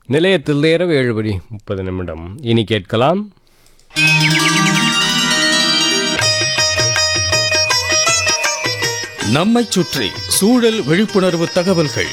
நிலையத்தில் இரவு ஏழு மணி முப்பது நிமிடம் இனி கேட்கலாம் நம்மைச் சுற்றி சூழல் விழிப்புணர்வு தகவல்கள்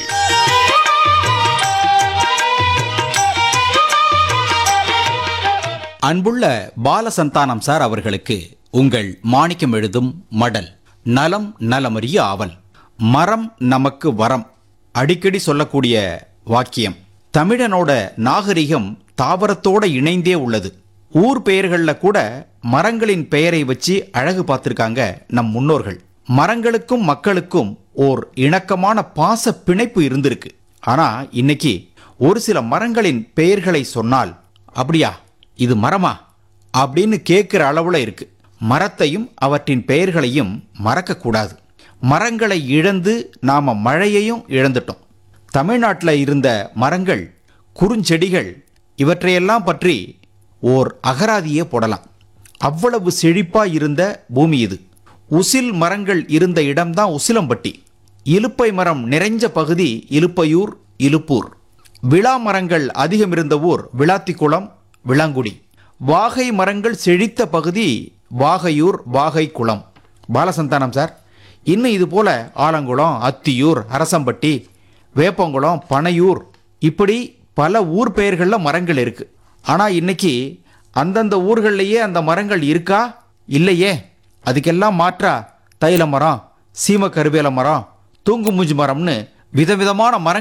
அன்புள்ள பாலசந்தானம் சார் அவர்களுக்கு உங்கள் மாணிக்கம் எழுதும் மடல் நலம் நலமறிய ஆவல் மரம் நமக்கு வரம் அடிக்கடி சொல்லக்கூடிய வாக்கியம் தமிழனோட நாகரிகம் தாவரத்தோட இணைந்தே உள்ளது ஊர் பெயர்களில் கூட மரங்களின் பெயரை வச்சு அழகு பார்த்திருக்காங்க நம் முன்னோர்கள் மரங்களுக்கும் மக்களுக்கும் ஓர் இணக்கமான பாச பிணைப்பு இருந்திருக்கு ஆனா இன்னைக்கு ஒரு சில மரங்களின் பெயர்களை சொன்னால் அப்படியா இது மரமா அப்படின்னு கேட்குற அளவுல இருக்கு மரத்தையும் அவற்றின் பெயர்களையும் மறக்கக்கூடாது மரங்களை இழந்து நாம மழையையும் இழந்துட்டோம் தமிழ்நாட்டில் இருந்த மரங்கள் குறுஞ்செடிகள் இவற்றையெல்லாம் பற்றி ஓர் அகராதியே போடலாம் அவ்வளவு செழிப்பா இருந்த பூமி இது உசில் மரங்கள் இருந்த இடம்தான் உசிலம்பட்டி இலுப்பை மரம் நிறைஞ்ச பகுதி இலுப்பையூர் இலுப்பூர் விழா மரங்கள் அதிகம் இருந்த ஊர் விளாத்திக்குளம் விளாங்குடி வாகை மரங்கள் செழித்த பகுதி வாகையூர் வாகைக்குளம் பாலசந்தானம் சார் இன்னும் இது போல ஆலங்குளம் அத்தியூர் அரசம்பட்டி வேப்பங்குளம் பனையூர் இப்படி பல ஊர் பெயர்களில் மரங்கள் இருக்கு ஆனால் இன்னைக்கு அந்தந்த ஊர்கள்லேயே அந்த மரங்கள் இருக்கா இல்லையே அதுக்கெல்லாம் மாற்றா தைல மரம் சீம கருவேல மரம் தூங்கு மூஞ்சி மரம்னு விதவிதமான மரங்கள்